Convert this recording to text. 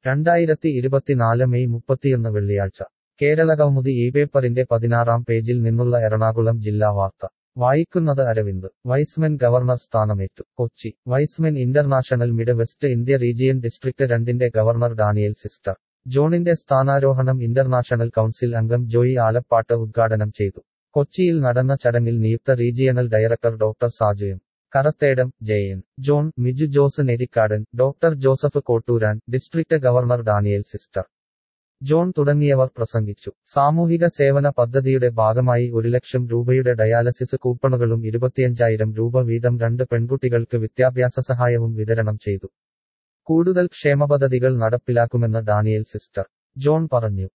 രണ്ടായിരത്തി ഇരുപത്തിനാല് മെയ് മുപ്പത്തിയൊന്ന് വെള്ളിയാഴ്ച കേരളകൗമുദി ഈ പേപ്പറിന്റെ പതിനാറാം പേജിൽ നിന്നുള്ള എറണാകുളം ജില്ലാ വാർത്ത വായിക്കുന്നത് അരവിന്ദ് വൈസ്മെൻ ഗവർണർ സ്ഥാനമേറ്റു Kochi Y's Men international mid west India region district രണ്ടിന്റെ ഗവർണർ ഡാനിയൽ സിസ്റ്റർ ജോണിന്റെ സ്ഥാനാരോഹണം ഇന്റർനാഷണൽ കൗൺസിൽ അംഗം ജോയി ആലപ്പാട്ട് ഉദ്ഘാടനം ചെയ്തു കൊച്ചിയിൽ നടന്ന ചടങ്ങിൽ നിയുക്ത regional director doctor Saju M Karathedam Jayan John Miju Jose Nerikkadan doctor Joseph Kotturan district governor Daniel sister John തുടങ്ങിയവർ പ്രസംഗിച്ചു സാമൂഹിക സേവന പദ്ധതിയുടെ ഭാഗമായി ഒരു ലക്ഷം രൂപയുടെ ഡയാലസിസ് കൂപ്പണുകളും ഇരുപത്തിയഞ്ചായിരം രൂപ വീതം രണ്ട് പെൺകുട്ടികൾക്ക് വിദ്യാഭ്യാസ സഹായവും വിതരണം ചെയ്തു കൂടുതൽ ക്ഷേമപദ്ധതികൾ നടപ്പിലാക്കുമെന്ന് ഡാനിയൽ സിസ്റ്റർ ജോൺ പറഞ്ഞു